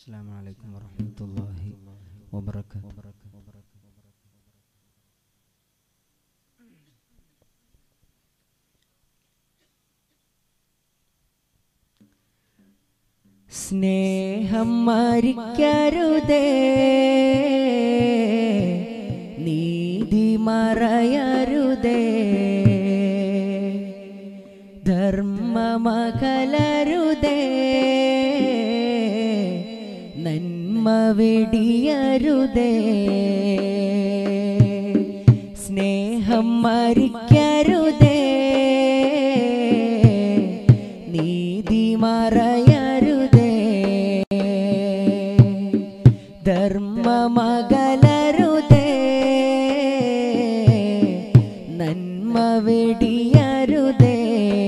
السلام عليكم ورحمة الله وبركاته സ്നേഹം മരിക്കരുതേ നീതി മറയരുതേ ധർമ്മമകലരുതേ നന്മ വെടിയരുതേ സ്നേഹം മരിക്കരുതേ നീതി മറയരുതേ ധർമ്മമകലരുതേ നന്മ വെടിയരുതേ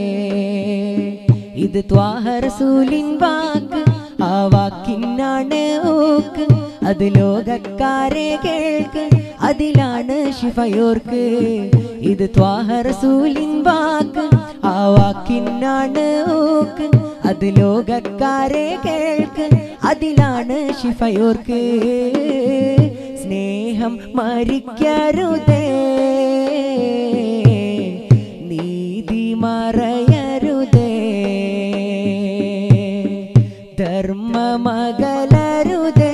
ഇത് ത്വാഹറസൂലിൻ വാക്ക് ആ വാക്കിനാണ് ഊക്ക് അത് ലോകക്കാരെ കേൾക്ക് അതിലാണ് ശിഫയോർക്ക് ഇത് ത്വാഹറസൂലിൻ വാക്ക് ആ വാക്കിനാണ് ഊക്ക് അത് ലോകക്കാരെ കേൾക്ക് അതിലാണ് ശിഫയോർക്ക് സ്നേഹം മരിക്കരുതേ നീതി മറയരുതേ ധർമ്മമകലരുതേ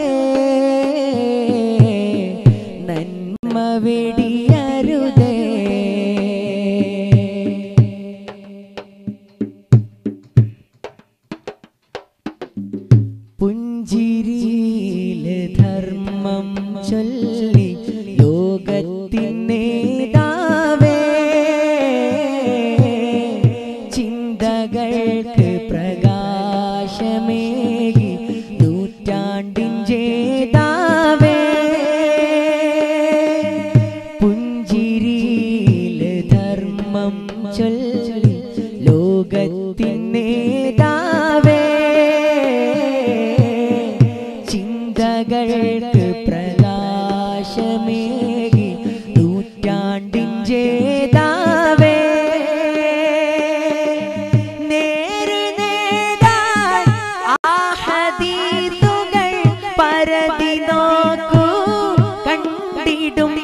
നന്മ വെടിയരുതേ പുഞ്ചിരിയിലെ ധർമ്മം ചൊല്ലി ലോകത്തിൻ നേതാവേ ചിന്തകൾക്ക് പ്രകാശമേകി നൂറ്റാണ്ടിൻ ജേതാവേ പുഞ്ചിരിയിലെ ധർമ്മം ചൊല്ലി ലോകത്തിൻ നേതാവേ ചിന്തകൾക്ക് പ്രകാശമേകി നൂറ്റാണ്ടിൻ ജേതാവേ നേര് നേടാൻ ആ ഹദീസുകൾ പരതി നോക്കൂ കണ്ടിടും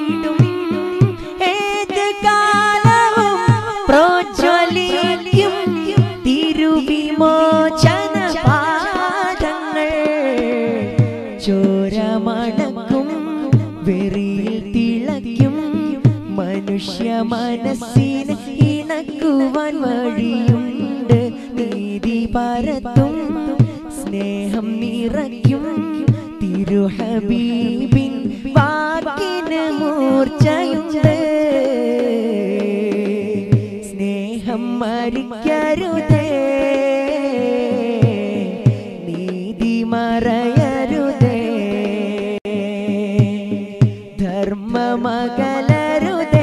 ഏത് കാലവും പ്രോജ്വലിക്കും തിരുവിമോചന പാദങ്ങൾ ചോരമടക്കും വെറിയിൽ തിളയ്ക്കും മനുഷ്യ മനസ്സിനെ ഇണക്കുവാൻ വഴിയുണ്ട് നീതി പരത്തും സ്നേഹം നിറയ്ക്കും തിരുഹബീബിൻ വാക്കിന് മൂർച്ചയുണ്ട് സ്നേഹം മരിക്കരുതേ നീതി മറയരുതേ ധർമ്മമകലരുതേ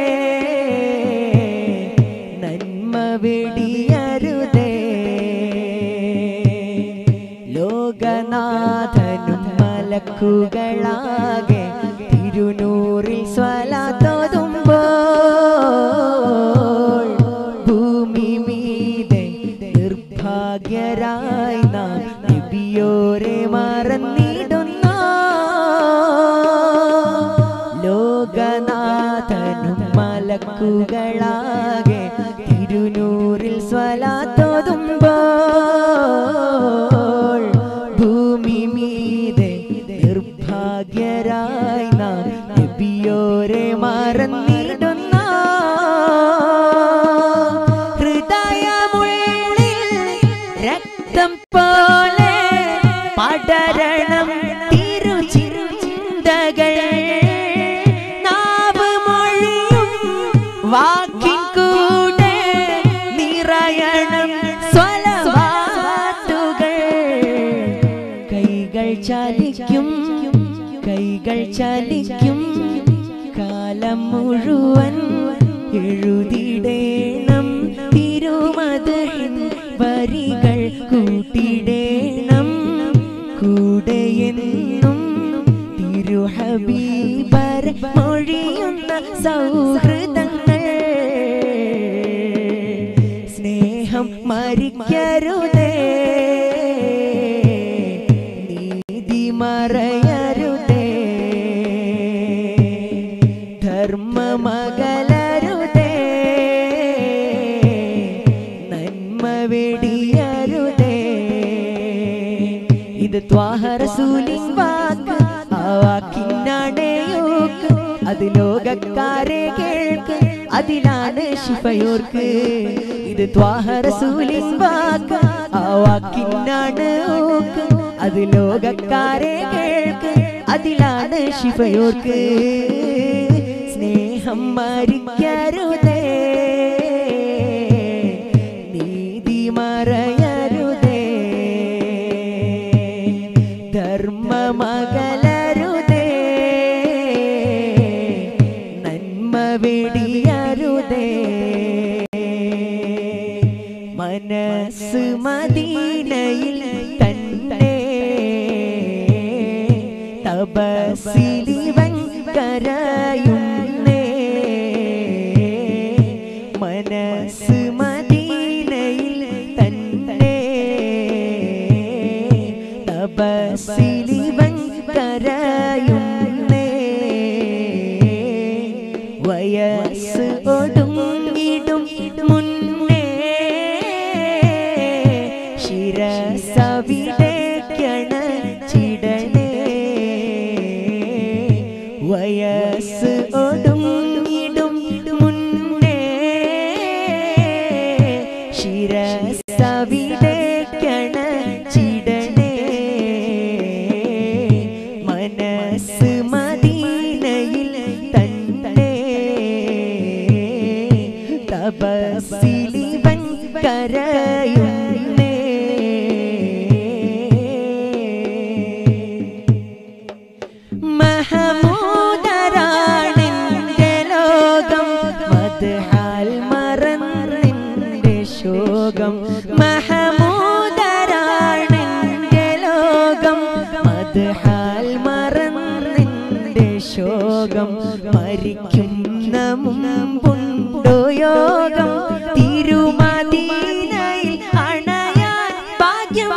നന്മ വെടിയരുതേ ലോകനാഥനും മലക്കുകളാകെ തിരുനൂറിൽ സ്വലാത്തോതുമ്പോൾ ഭൂമി മീതെ നിർഭാഗ്യരായി നാം നബിയോരെ മറന്നിടുന്നു ലോകനാഥനും മലക്കുകളാകെ തിരുനൂറിൽ സ്വലാത്തോതുമ്പോൾ ഭൂമി മീതെ നിർഭാഗ്യരായി നാം നബിയോരെ മറന്നിടുന്ന ഹൃദയമുള്ളിൽ രക്തം പോലെ പടരണം തിരുചിന്തകൾ നാവ് മൊഴിയും വാക്കിൻ കൂടെ നിറയണം സ്വലവാത്തുകൾ കൈകൾ ചലിക്കും കൈകൾ ചലിക്കും കാലം മുഴുവൻ എഴുതിടേണം തിരുമതഹിൻ വരികൾ കൂട്ടിടേണം കൂടെ എന്നും തിരുഹബീബർ മൊഴിയുന്ന സൗഹൃദങ്ങൾ സ്നേഹം മരിക്കരുതേ ഇത് ത്വാഹറസൂലിൻ വാക്ക് ആ വാക്കിനാടയോക്ക് അത് ലോകക്കാരെ കേൾക്ക് അതിലാണ് ശിഫയോർക്ക് ഇത് ത്വാഹറസൂലിൻ വാക്ക് ആ വാക്കിനാണ് ഓക്ക് അത് ലോകക്കാരെ കേൾക്ക് അതിലാണ് ശിഫയോർക്ക് സ്നേഹം മരിക്കരുതേ നീതി മറയരുതേ ധർമ്മമകലരുതേ നന്മ വെടിയരുതേ മനസ്സ് മദീനയിൽ തന്നെ തപസിലിവൻ കരയുന്നേ മനസ്സ് മദീനയിൽ തന്നെ തപസിലിവൻ കരയുന്നേ വയസ്സ് ഒടുങ്ങിടും മുന്നേ ശിരസവിടേക്കണ ചിടണേ വയസ്സ് ഒടുങ്ങിടും മുന്നേ ശിരസവിടേക്കണ ചിടണേ മനസ്സ് മദീനയിൽ തന്നെ തപസിലിവൻ കരയുന്നേ മഹമൂദരാണിന്റെ ലോകം മദ്ഹാൽ മറന്നിന്റെ ശോകം മഹമൂദരാണിന്റെ ലോകം മദ്ഹാൽ മറന്നിന്റെ ശോകം മരിക്കുന്ന മുമ്പുണ്ടോ യോഗം തിരുമദീനയിൽ അണയാൻ ഭാഗ്യം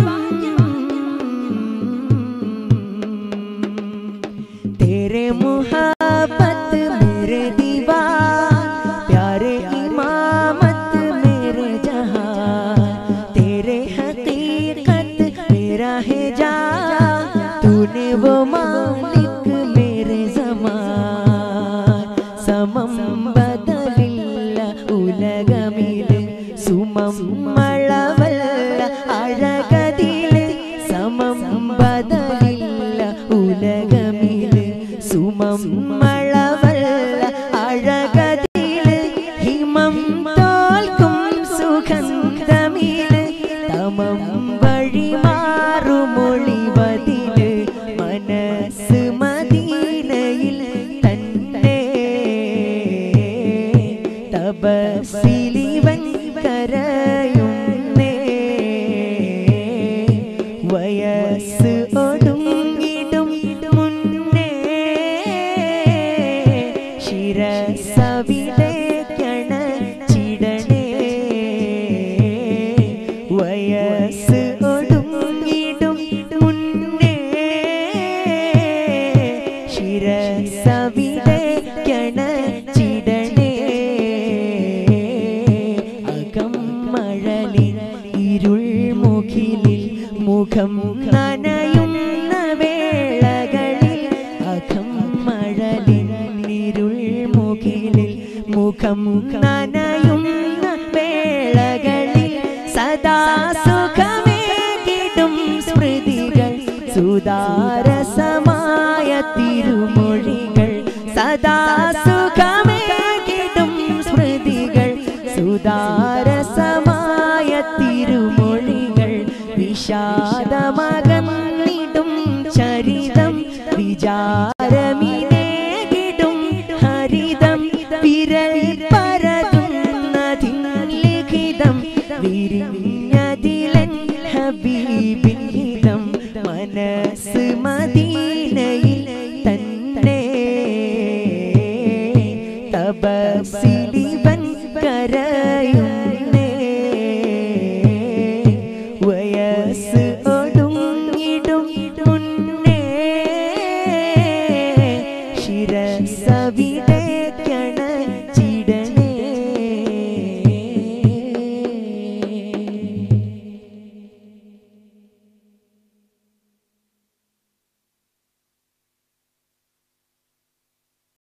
तेरे मुहब्बत मेरे दीवार प्यारे इमामत मेरे जहां तेरे हकीकत मेरा है जा तूने वो मालिक मेरे जमान സമം ബദലില്ല ഉലകമില് സുമം മഴവല്ല അഴകതില് സമം ബദലില്ല ഉലകമില് സുമം മഴവല്ല അഴകതില് ഹിമം തോൽക്കും സുഗന്ധമില് തമം വഴി മാറുമൊളിവതില് മനസ്സ് മദീനയിൽ തന്നെ തപസിലിവൻ കരയുന്നേ വയസ്സ് ഒടുങ്ങിടും മുന്നേ ശിരസവിടേക്കണ ചിടണേ വയസ്സ് ഒടുങ്ങിടും മുന്നേ ശിരസവിടേക്കണ ചിടണേ അകം മഴലിൽ ഇരുൾ മുഖിലിൽ മുഖം നനയുന്ന വേളകളിൽ അകം മഴലിൽ ഇരുൾ മുഖിലിൽ മുഖം നനയുന്ന വേളകളിൽ സദാ സുഖമേകിടും സ്മൃതികൾ സുതാരസമായ തിരുമൊഴികൾ സദാ സുഖമേകിടും സ്മൃതികൾ സുതാരസമായ തിരുമൊഴികൾ വിഷാദമകന്നിടും ചരിതം വിചാരമിനേകിടും ഹരിതം വിരൽ പരതുന്നതിൻ ലിഖിതം വിരിഞ്ഞതിലൻ ഹബീബിൻ ഹിതം മനസ്സ് മദീനയിൽ തന്നെ തപസിലിവൻ കരയുന്നേ വയസ്സ് ഒടുങ്ങിടും മുന്നേ ശിരസവിട